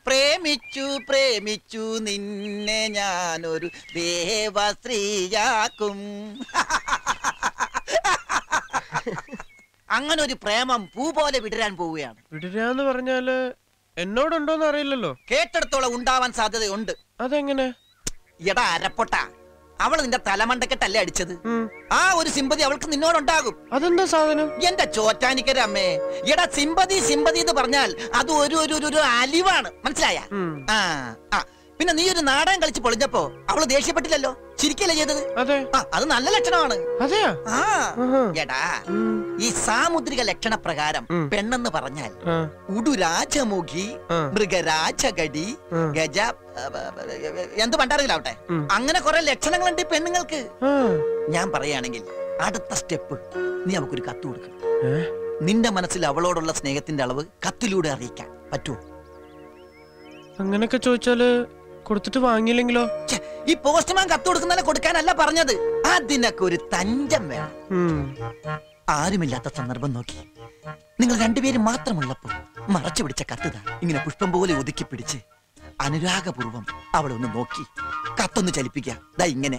പ്രേമിച്ചു പ്രേമിച്ചു നിന്നെ ഞാനൊരു ദേവസ്ത്രീയാക്കും അങ്ങനെ ഒരു പ്രേമം പൂ പോലെ വിടരാൻ പോവുകയാണ് വിടരാന്ന് പറഞ്ഞാല് എന്നോടുണ്ടോന്ന് അറിയില്ലല്ലോ കേട്ടെടുത്തോളം ഉണ്ടാവാൻ സാധ്യതയുണ്ട് അതെങ്ങനെ എടാ അരപ്പൊട്ട അവൾ നിന്റെ തലമണ്ടക്കെട്ടല്ലേ അടിച്ചത് ഉം. ആ ഒരു സിമ്പതി അവൾക്ക് നിന്നോടുണ്ടാകും അതെന്താ സാധനം എന്റെ ചോറ്റാനിക്കര അമ്മേ എടാ സിമ്പതി സിമ്പതി എന്ന് പറഞ്ഞാൽ അത് ഒരു ഒരു ഒരു- ഒരു അലിവാണ് മനസ്സിലായ ഉം. ആ ആ പിന്നെ നീ ഒരു നാടകം കളിച്ച് പൊളിഞ്ഞപ്പോ അവള് ദേഷ്യപ്പെട്ടില്ലല്ലോ ചിരിക്കല്ലേ ചെയ്തത് അതെ ആ അത് നല്ല ലക്ഷണമാണ് അതെയാ ആ ആഹാ. എടാ ഉം. ഈ സാമുദ്രിക ലക്ഷണ പ്രകാരം ഉം. പെണ്ണെന്ന് പറഞ്ഞാൽ ആ, ഉടുരാജമുഖി ആ. മൃഗരാജകടി ആ. ഗജ ആ, ആ, ആ, എന്ത് പണ്ടറിയില്ലാവട്ടെ ഉം. അങ്ങനെ കുറെ ലക്ഷണങ്ങളുണ്ട് ഈ പെണ്ണുങ്ങൾക്ക് ആ. ഞാൻ പറയുകയാണെങ്കിൽ അടുത്ത സ്റ്റെപ്പ് നീ അവക്കൊരു കത്ത് കൊടുക്കണം ഏ? നിന്റെ മനസ്സിൽ അവളോടുള്ള സ്നേഹത്തിന്റെ അളവ് കത്തിലൂടെ അറിയിക്കാൻ പറ്റുമോ അങ്ങനൊക്കെ ചോദിച്ചാല് കൊടുത്തിട്ട് വാങ്ങിയില്ലെങ്കിലോ ഛെ, ഈ പോസ്റ്റ്മാൻ കത്ത് കൊടുക്കുന്നതിനെ കൊടുക്കാനല്ല പറഞ്ഞത് അതിനൊക്കെ ഒരു തഞ്ചം വേണം ഉം. ആരുമില്ലാത്ത സന്ദർഭം നോക്കി നിങ്ങൾ രണ്ടുപേരും മാത്രമുള്ളപ്പോൾ മറച്ചു പിടിച്ച കത്തുക ഇങ്ങനെ പുഷ്പം പോലെ ഒതുക്കി പിടിച്ച് അനുരാഗപൂർവം അവളെ ഒന്ന് നോക്കി കത്തൊന്ന് ചലിപ്പിക്കുക ദാ ഇങ്ങനെ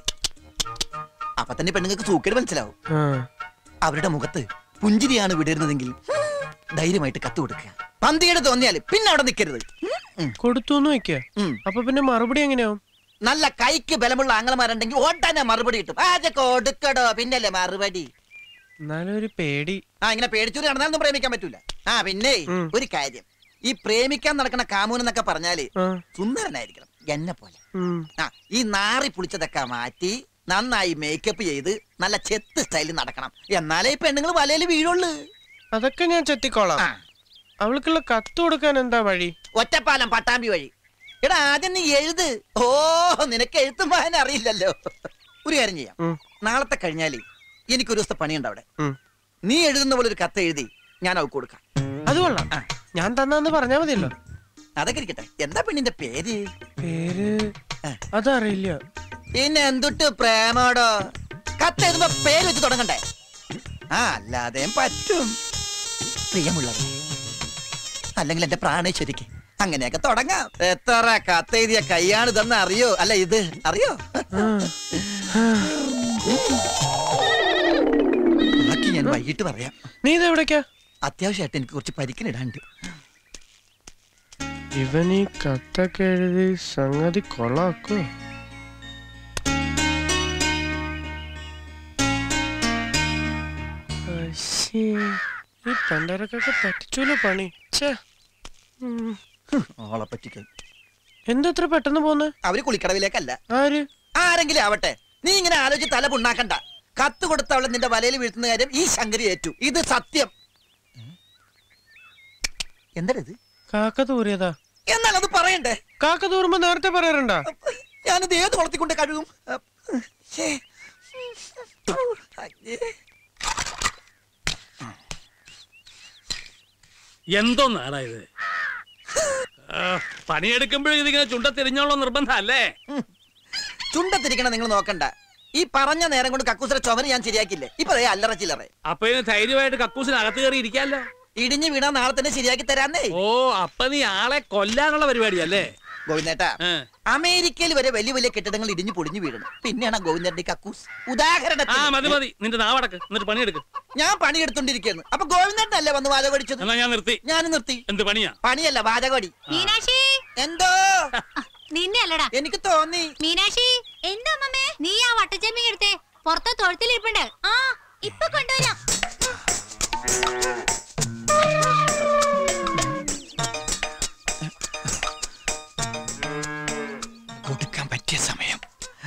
അപ്പൊ തന്നെ പെണ്ണുങ്ങൾക്ക് സൂക്കേട് മനസ്സിലാവും ആ. അവരുടെ മുഖത്ത് പുഞ്ചിരിയാണ് വിടരുന്നതെങ്കിൽ ധൈര്യമായിട്ട് കത്ത് കൊടുക്കുക പന്തിയുടെ തോന്നിയാൽ പിന്നെ അവിടെ നിൽക്കരുത് ഉം, കൊടുത്തുന്ന് വെക്ക ഉം. അപ്പൊ പിന്നെ മറുപടി എങ്ങനെയാവും നല്ല കൈക്ക് ബലമുള്ള ആംഗലമാരുണ്ടെങ്കിൽ ഓട്ടാനെ മറുപടി കിട്ടും ആദ്യ കൊടുക്കടോ പിന്നല്ലേ മറുപടി എന്നാലും ഒരു പേടി ആ ഇങ്ങനെ പേടിച്ചൂരി നടന്നാലൊന്നും പ്രേമിക്കാൻ പറ്റൂല ആ പിന്നെ ഉം. ഒരു കാര്യം ഈ പ്രേമിക്കാൻ നടക്കുന്ന കാമൂൻ എന്നൊക്കെ പറഞ്ഞാല് ആ. സുന്ദരനായിരിക്കണം എന്നെ പോലെ ഉം. ആ ഈ നാറി പുളിച്ചതൊക്കെ മാറ്റി നന്നായി മേക്കപ്പ് ചെയ്ത് നല്ല ചെത്ത് സ്റ്റൈലിൽ നടക്കണം എന്നാലേ ഈ പെണ്ണുങ്ങൾ വലയിൽ വീഴുള്ളൂ അതൊക്കെ ഞാൻ ചെത്തിക്കോളാം ആ അവൾക്കുള്ള കത്ത് കൊടുക്കാൻ എന്താ വഴി ഒറ്റപ്പാലം പട്ടാമ്പി വഴി എടാ ആദ്യം നീ എഴുത് ഓ നിനക്ക് എഴുത്തും വായന അറിയില്ലല്ലോ ഒരു കാര്യം ചെയ്യാം ഉം. നാളത്തെ കഴിഞ്ഞാല് എനിക്കൊരു ദിവസത്തെ പണിയുണ്ട് അവിടെ ഉം. നീ എഴുതുന്ന പോലെ ഒരു കത്ത് എഴുതി ഞാൻ അവൾക്ക് കൊടുക്കാം അത് കൊള്ളാം ആ. ഞാൻ തന്നാന്ന് പറഞ്ഞാ മതിയല്ലോ അതൊക്കെ ഇരിക്കട്ടെ എന്താ പെണ്ണിന്റെ പേര് പേര് ആ. അതറിയില്ല പിന്നെ എന്തുട്ട് പ്രേമോടോ കത്ത് എഴുതുമ്പോ പേര് വെച്ച് തുടങ്ങണ്ടേ ആ അല്ലാതെയും പറ്റും പ്രിയമുള്ളത് അല്ലെങ്കിൽ എന്റെ പ്രാണേശ്വരിക്ക് അങ്ങനെയൊക്കെ തുടങ്ങാം എത്ര കത്ത് എഴുതിയ കൈയാണ് ഇതെന്ന് അറിയോ അല്ല ഇത് അറിയോ ആ. ആ. ബാക്കി ഞാൻ വൈകിട്ട് പറയാം നീ ഇത് എവിടേക്കാ അത്യാവശ്യമായിട്ട് എനിക്ക് കുറച്ച് പരിക്കിനിടാണ്ട് ഇവൻ ഈ കത്തൊക്കെ എഴുതി സംഗതി കൊള്ളാക്കോ അശ്ശേ, ഈ പണ്ടരക്കൊക്കെ പറ്റിച്ചൂലോ പണി ഛേ ഉം. ഓളെ പറ്റിക്കാൻ എന്താ ഇത്ര പെട്ടെന്ന് പോന്നെ അവര് കുളിക്കടവിലേക്കല്ല ആര് ആരെങ്കിലും ആവട്ടെ നീ ഇങ്ങനെ ആലോചിച്ച് തല പുണ്ണാക്കണ്ട കത്ത് കൊടുത്ത അവളെ നിന്റെ വലയിൽ വീഴ്ത്തുന്ന കാര്യം ഈ ശങ്കരി ഏറ്റു ഇത് സത്യം എന്താ ഇത് കാക്ക തൂറിയതാ എന്നാൽ അത് പറയണ്ടേ കാക്ക തൂറുമ്പോ നേരത്തെ പറയാറുണ്ടാ ഞാനിത് ഏത് കുളത്തിക്കൊണ്ട് കഴുകും ശ്ശേ. അയ്യേ. എന്തോന്നാടാ ഇത് ആ, പണിയെടുക്കുമ്പോഴും ഇതിങ്ങനെ ചുണ്ട തിരിഞ്ഞോളോ നിർബന്ധം അല്ലേ ചുണ്ടത്തിരിക്കണം നിങ്ങൾ നോക്കണ്ട ഈ പറഞ്ഞ നേരം കൊണ്ട് കക്കൂസിലെ ചുമര് ഞാൻ ശരിയാക്കില്ലേ ഇപ്പൊ ദേ അല്ലറ ചില്ലറ അപ്പൊ ഇതിന് ധൈര്യമായിട്ട് കക്കൂസിന് അകത്ത് കയറി ഇരിക്കാലോ ഇടിഞ്ഞു വീണാ നാളെ തന്നെ ശരിയാക്കി തരാന്നേ ഓ അപ്പൊ നീ ആളെ കൊല്ലാനുള്ള പരിപാടിയല്ലേ ഗോവിന്ദേട്ടാ ഏ. അമേരിക്കയിൽ വരെ വലിയ വലിയ കെട്ടിടങ്ങൾ ഇടിഞ്ഞു പൊളിഞ്ഞു വീഴണം പിന്നെയാണ് ഗോവിന്ദന്റെ കക്കൂസ് ആ ഉദാഹരണത്തിന് മതി മതി നിന്റെ നാവടക്ക് എന്നിട്ട് പണിയെടുക്ക് ഞാൻ പണിയെടുത്തോണ്ടിരിക്കുന്നു അപ്പൊ ഗോവിന്ദനല്ലേ വന്ന് വാചകടിച്ചത് എന്നാ ഞാൻ നിർത്തി ഞാൻ നിർത്തി എന്ത് പണിയാ പണിയല്ല വാചകടി മീനാക്ഷി എന്തോ നിന്നെ അല്ലടാ എനിക്ക് തോന്നി മീനാക്ഷി എന്താ അമ്മമ്മേ നീ ആ വട്ടച്ചെമ്മീൻ എടുത്തേ പുറത്തെ തൊഴുത്തിലിരിപ്പുണ്ട് ആ ഇപ്പൊ കൊണ്ടുവരാം കൊടുക്കാൻ പറ്റിയ സമയം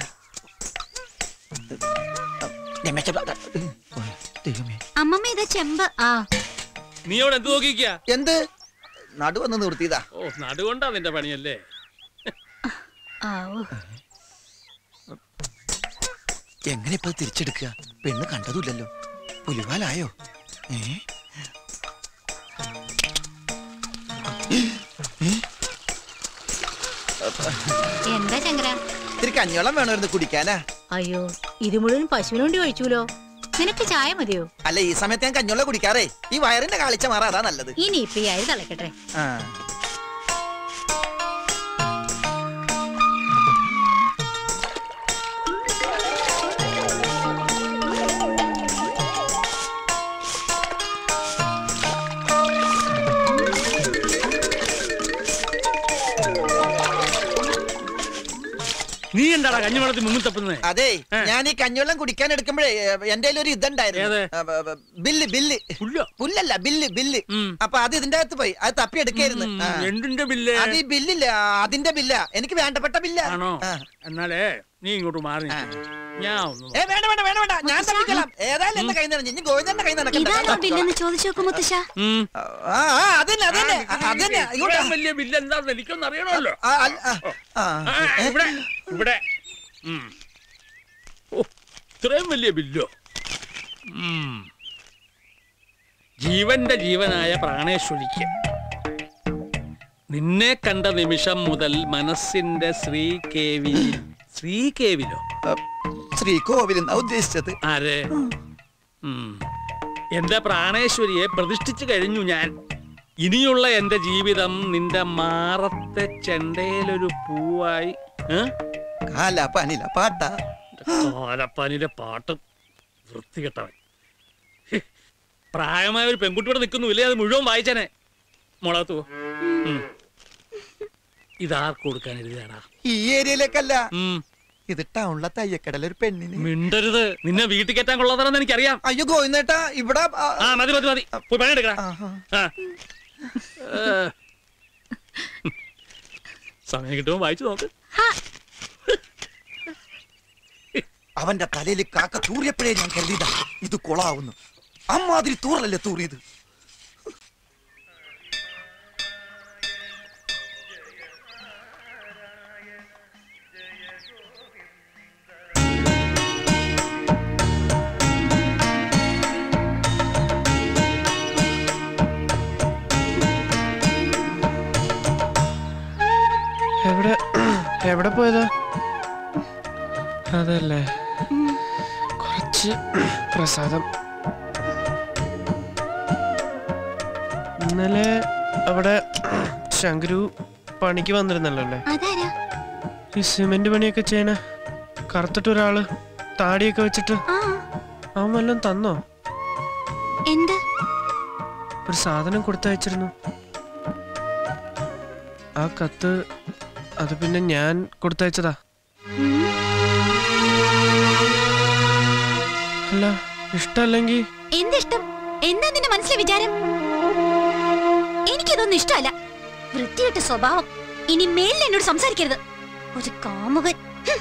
രമേശ ദൈവമേ അമ്മമ്മ ഇത് ചെമ്പ് ആ നീ അവിടെ എന്ത് നോക്കിക്കാ എന്ത് നടുവന്ന് നിർത്തിയതാ ഓ നടുകൊണ്ടാ നിന്റെ പണിയല്ലേ ആ, ഓ. എങ്ങനെ ഇപ്പൊ തിരിച്ചെടുക്കുക പെണ്ണ് കണ്ടതുമില്ലല്ലോ പുലിവാലായോ ഏ എന്താ ചങ്കര ഇത്തിരി കഞ്ഞോളം വേണമായിരുന്നു കുടിക്കാനാ അയ്യോ ഇത് മുഴുവൻ പശുവിന് വേണ്ടി ഒഴിച്ചുല്ലോ നിനക്ക് ചായ മതിയോ അല്ല ഈ സമയത്ത് ഞാൻ കഞ്ഞോളം കുടിക്കാറേ ഈ വയറിന്റെ കാളിച്ച മാറാ അതാ നല്ലത് ഇനി ഇപ്പൊ ഈ അരി തിളക്കട്ടെ ആ നീ എന്താടാ കഞ്ഞിവെള്ളത്തിൽ മുങ്ങി തപ്പുന്നത് അതെ ഏ. ഞാൻ ഈ കഞ്ഞിവെള്ളം കുടിക്കാൻ എടുക്കുമ്പോഴേ എന്റെ ഒരു ഇതുണ്ടായിരുന്നു ഏത്? ആ, ബ- ബ- ബില്ല് ബില്ല് പുല്ലോ പുല്ലല്ല ബില്ല് ബില്ല് ഉം. അപ്പൊ അത് ഇതിന്റെ അകത്ത് പോയി അത് തപ്പി എടുക്കായിരുന്നു ആ. എന്തിന്റെ ബില്ല് അത് ഈ ബില്ലില്ല അതിന്റെ ബില്ല എനിക്ക് വേണ്ടപ്പെട്ട ബില്ല ആണോ ആ. എന്നാലേ നീ ഇങ്ങോട്ട് മാറി നിൽക്ക്. ഞാൻ ഒന്ന് ഏ വേണ്ട വേണ്ട വേണ്ട വേണ്ട ഞാൻ തപ്പിக்கலாம் ഏതായാലും എന്റെ കൈ നിറഞ്ഞു ഇനി ഗോവിന്ദന്റെ കൈ ഇതാണോ നടക്കണ്ട ബില്ലെന്ന് ചോദിച്ചു നോക്കൂ മുത്തശ്ശ ഉം. ആ ആ അതന്നെ അതന്നെ ആ, അതന്നെ ഇങ്ങോട്ട് ഇത്രയും വലിയ ബില്ല് എന്താന്ന് എനിക്കൊന്നും അറിയണമല്ലോ ആ, അല്ല, ആ, ആ. ആ, ഇവിടെ ഇവിടെ ഉം. ഓ, ഇത്രയും വലിയ ബില്ലോ ഉം. ജീവന്റെ ജീവനായ പ്രാണേശ്വരിക്ക് നിന്നെ കണ്ട നിമിഷം മുതൽ മനസ്സിന്റെ ശ്രീകേവി ശ്രീകേവിലോ ശ്രീകോവിൽ എന്നാ ഉദ്ദേശിച്ചത് ആരെ ഉം. എന്റെ പ്രാണേശ്വരിയെ പ്രതിഷ്ഠിച്ചു കഴിഞ്ഞു ഞാൻ ഇനിയുള്ള എന്റെ ജീവിതം നിന്റെ മാറത്തെ ചെണ്ടയിലൊരു പൂവായി ഏ? കാല പനില പാട്ട കാലപ്പാനിലെ പാട്ട് വൃത്തികെട്ടവൻ ഹ്. പ്രായമായ ഒരു പെൺകുട്ടിയോടെ നിൽക്കുന്നു ഇല്ലേ അത് മുഴുവൻ വായിച്ചനെ മുളകത്തു ഇതാർക്ക് കൊടുക്കാൻ എഴുതിയാടാ ഈ ഏരിയയിലേക്കല്ല ഉം. ഇത് ടൗണിലെ തയ്യക്കടല ഒരു പെണ്ണിന് മിണ്ടരുത് നിന്നെ വീട്ടിൽ കയറ്റാൻ കൊള്ളാത്തതെന്ന് എനിക്കറിയാം അയ്യോ ഗോവിന്ദേട്ടാ ഇവിടെ ആ, ആ മതി മതി മതി പോയി പണിയെടുക്കടാ ആഹാ. ആ. ഏ. സമയം കിട്ടുമ്പോ വായിച്ചു നോക്ക് അവന്റെ തലയിൽ കാക്ക തൂറിയപ്പോഴേ ഞാൻ കരുതിയതാ ഇത് കൊളാവുന്നു അമ്മാതിരി തൂറലല്ലേ തൂറിയത് എവിടെ എവിടെ പോയതാ അതല്ലേ കുറച്ച് പ്രസാദം ഇന്നലെ അവിടെ ശങ്കരു പണിക്ക് വന്നിരുന്നല്ലോ അല്ലേ അതാരാ ഈ സിമെന്റ് പണിയൊക്കെ ചെയ്യണ കറുത്തിട്ട് ഒരാള് താടിയൊക്കെ വെച്ചിട്ട് ആ അവൻ വല്ലതും തന്നോ എന്ത് ഒരു സാധനം കൊടുത്തയച്ചിരുന്നു ആ കത്ത് അത് പിന്നെ ഞാൻ കൊടുത്തയച്ചതാ ഉം. അല്ല ഇഷ്ടല്ലെങ്കിൽ എന്തിഷ്ടം എന്താ നിന്റെ മനസ്സിലെ വിചാരം എനിക്കിതൊന്നും ഇഷ്ടമല്ല വൃത്തികെട്ട സ്വഭാവം ഇനി മേലിൽ എന്നോട് സംസാരിക്കരുത് ഒരു കാമുകൻ ഹും.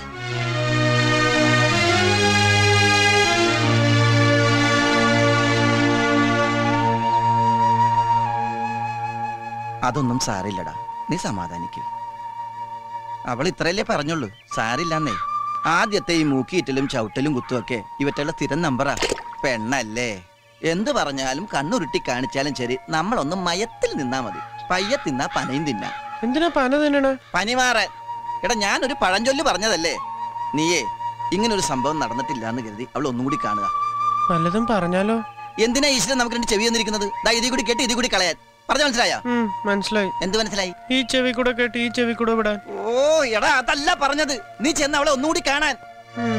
അതൊന്നും സാരില്ലടാ നീ സമാധാനിക്ക് അവൾ ഇത്രയല്ലേ പറഞ്ഞുള്ളൂ സാരില്ലെന്നേ ആദ്യത്തെ ഈ മൂക്കിയിറ്റലും ചവിട്ടലും കുത്തുമൊക്കെ ഇവറ്റുള്ള സ്ഥിരം നമ്പറാ പെണ്ണല്ലേ എന്ത് പറഞ്ഞാലും കണ്ണുരുട്ടി കാണിച്ചാലും ശരി നമ്മളൊന്ന് മയത്തിൽ നിന്നാ മതി പയ്യെ തിന്നാ പനയും തിന്നാ എന്തിനാ പന തിന്നണ പനി മാറാൻ എടാ ഞാനൊരു പഴഞ്ചൊല്ല് പറഞ്ഞതല്ലേ നീയേ ഇങ്ങനൊരു സംഭവം നടന്നിട്ടില്ല എന്ന് കരുതി അവൾ ഒന്നും കൂടി കാണുക വല്ലതും പറഞ്ഞാലോ എന്തിനാ ഈശ്വരൻ നമുക്ക് രണ്ട് ചെവി തന്നിരിക്കുന്നത് ദാ ഇതി കൂടി കേട്ട് ഇതി കൂടി കളയാൻ പറഞ്ഞു മനസ്സിലായോ ഉം മനസ്സിലായി എന്ത് മനസ്സിലായി ഈ ചെവി കൂടെ കേട്ട് ഈ ചെവി കൂടെ വിടാൻ ഓ എടാ അതല്ല പറഞ്ഞത് നീ ചെന്ന് അവളെ ഒന്നുകൂടി കാണാൻ ഉം.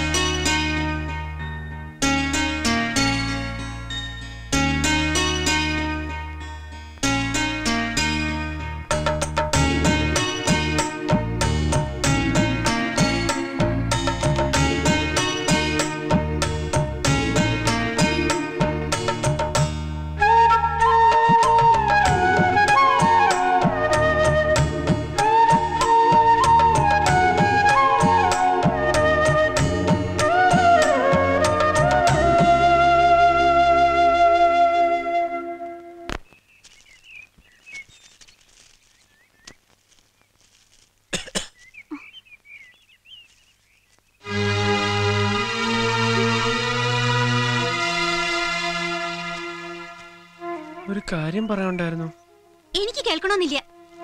ഒരു കാര്യം പറയാനുണ്ടായിരുന്നു എനിക്ക് കേൾക്കണമെന്നില്ല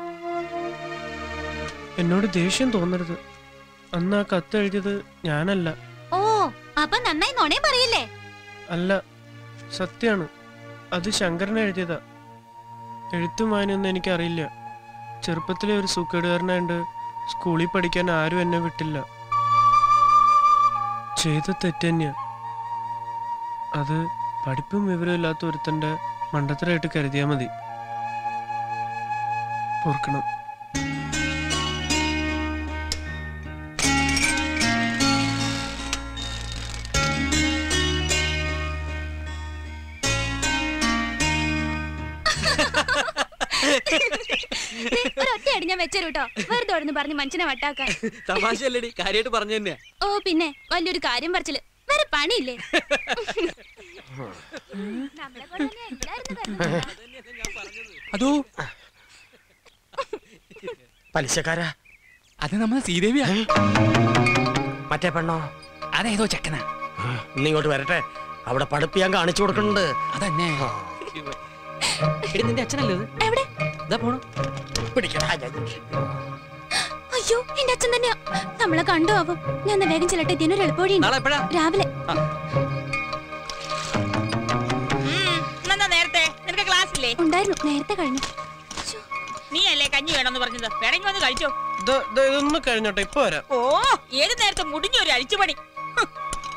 എന്നോട് ദേഷ്യം തോന്നരുത് അന്ന് ആ കത്ത് എഴുതിയത് ഞാനല്ല ഓ അപ്പൊ നന്നായി നുണേ പറയില്ലേ അല്ല സത്യാണ് അത് ശങ്കരൻ എഴുതിയതാ എഴുത്തും വായനയൊന്നും എനിക്കറിയില്ല ചെറുപ്പത്തിലെ ഒരു സൂക്കേടുകാരനായിട്ട് സ്കൂളിൽ പഠിക്കാൻ ആരും എന്നെ വിട്ടില്ല ചെയ്ത തെറ്റ് തന്നെയാ അത് പഠിപ്പും വിവരമില്ലാത്ത ഒരുത്തന്റെ മണ്ടത്തരായിട്ട് കരുതിയാൽ മതി പൊറുക്കണം ഒറ്റയടി ഞാൻ വെച്ചേരും കേട്ടോ വെറുതെ ഓടുന്നു പറഞ്ഞ് മനുഷ്യനെ വട്ടാക്കാൻ തമാശയല്ലേടി കാര്യമായിട്ട് പറഞ്ഞു തന്നെയാ ഓ പിന്നെ വലിയൊരു കാര്യം പറിച്ചില് വേറെ പണിയില്ലേ നമ്മളെ കൊണ്ട് തന്നെ എല്ലാവരും വരുന്നത്. അതോ പലിശക്കാരാ അത് നമ്മളെ ശ്രീദേവിയാ മറ്റേ പെണ്ണോ അതേതോ ചെക്കനാ ഇന്ന് ഇങ്ങോട്ട് വരട്ടെ അവിടെ പഠിപ്പിയാൻ കാണിച്ചു കൊടുക്കുന്നുണ്ട് അതന്നെ എടി നിന്റെ അച്ഛനല്ലേ ഇത് എവിടെ ഇതാ പോണു പിടിക്കടാ അയ്യോ എന്റെ അച്ഛൻ തന്നെയാ നമ്മളെ കണ്ടു ആവും ഞാൻ എന്നാ വേഗം ചെല്ലട്ടെ ഇതിനൊരു എളുപ്പവഴിയുണ്ട് നാളെ എപ്പോഴാ രാവിലെ എന്നാ നേരത്തെ നിനക്ക് ക്ലാസ് ഇല്ലേ ഉണ്ടായിരുന്നു നേരത്തെ കഴിഞ്ഞു ശ്ശോ, നീ അല്ലേ കഞ്ഞി വേണമെന്ന് പറഞ്ഞത് വേണമെങ്കിൽ വന്ന് കഴിച്ചോ ഇതൊന്ന് കഴിഞ്ഞോട്ടെ ഇപ്പൊ വരാം ഓ ഏത് നേരത്തെ മുടിഞ്ഞ ഒരു അഴിച്ചുപണി ഹ്.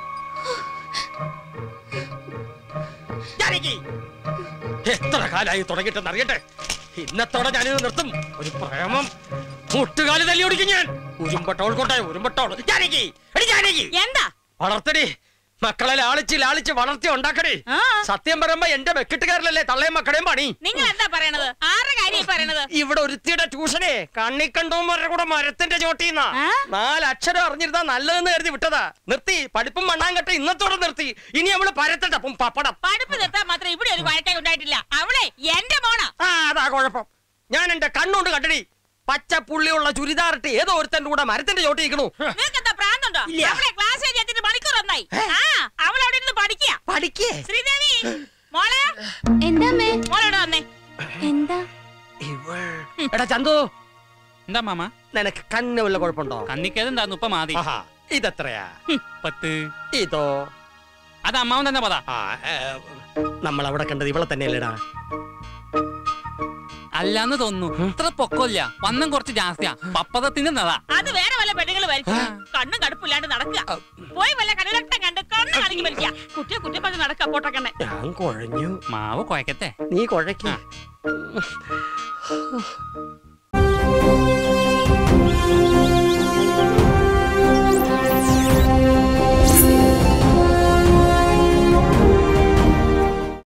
ജാനകി! എത്ര കാലായി തുടങ്ങിയിട്ടെന്ന് അറിയട്ടെ ഇന്നത്തോടെ ഞാനിത് നിർത്തും ഒരു പ്രേമം മുട്ടുകാല് തല്ലി ഓടിക്കും ഞാൻ ഉരുമ്പട്ടോൾ കൊണ്ടേ ഉരുമ്പട്ടോൾ ജാനകി എടി ജാനകി എന്താ വളർത്തടി മക്കളെ ലാളിച്ച് ലാളിച്ച് വളർത്തി ഉണ്ടാക്കടി ആ സത്യം പറയുമ്പോ എന്റെ വെക്കിട്ടുകാരിലല്ലേ തള്ളയും മക്കളെയും പണി നിങ്ങൾ എന്താ പറയണത് ആരുടെ കാര്യം പറയണത് ഇവിടെ ഒരുത്തിയുടെ ട്യൂഷനെ കണ്ണിക്കണ്ടോമാരുടെ കൂടെ മരത്തിന്റെ ചോട്ടിന്നാ ആ? നാലക്ഷരം അറിഞ്ഞിരുന്നാ നല്ലതെന്ന് കരുതി വിട്ടതാ നിർത്തി പഠിപ്പും മണ്ണാങ്കട്ട ഇന്നത്തോടെ നിർത്തി ഇനി നമ്മള് പരത്തട്ടപ്പം പപ്പടം പഠിപ്പ് നിർത്താൻ മാത്രം ഇവിടെ ഒരു വഴക്കായി ഉണ്ടായിട്ടില്ല അവളെ എന്റെ മോണാ ആ അതാ കുഴപ്പം ഞാൻ എന്റെ കണ്ണുകൊണ്ട് കണ്ടടി പച്ച പുള്ളിയുള്ള ചുരിദാറിട്ട് ഏതോ ഒരുത്തന്റെ കൂടെ മരത്തിന്റെ ചോട്ടി നിൽക്കണു നിങ്ങൾക്ക് എന്താ പ്രാന്തുണ്ടോ അവളെ ക്ലാസ് കഴിഞ്ഞ് എത്തിയിട്ട് മണിക്കൂർ ഒന്നായി ആ അവൾ അവിടെ ഇരുന്ന് പഠിക്കുക പഠിക്കേ ശ്രീദേവി മോളെ എന്താ അമ്മേ മോളോട് വന്നേ എന്താ എടാ ചന്തു എന്താ മാമ നിനക്ക് കണ്ണ് വല്ല കുഴപ്പമുണ്ടോ കന്നിക്കേതുണ്ടായിരുന്നു ഇപ്പൊ മാതി ആഹാ ഇതെത്രയാ പത്ത് ഇതോ അത് അമ്മാവൻ തന്നെ പതാ ആ നമ്മൾ അവിടെ കണ്ടത് ഇവളെ തന്നെയല്ലേടാ അല്ലാന്ന് തോന്നുന്നു ഇത്ര പൊക്കമില്ല വണ്ണം കുറച്ച് ജാസ്തിയാ പപ്പതത്തിന്റെ നടാ അത് വേറെ വല്ല പെണ്ണുങ്ങൾ വരച്ചു കണ്ണും കടുപ്പില്ലാണ്ട് നടക്കുക പോയി വല്ല കടലട്ടം കണ്ട് കണ്ണ് കലങ്ങി വലിക്കുക കുട്ടിയെ കുട്ടി പറഞ്ഞ് നടക്കുക പൊട്ടക്കണ്ണെ ഞാൻ കുഴഞ്ഞു മാവ് കുഴക്കത്തെ നീ കുഴയ്ക്ക ആ.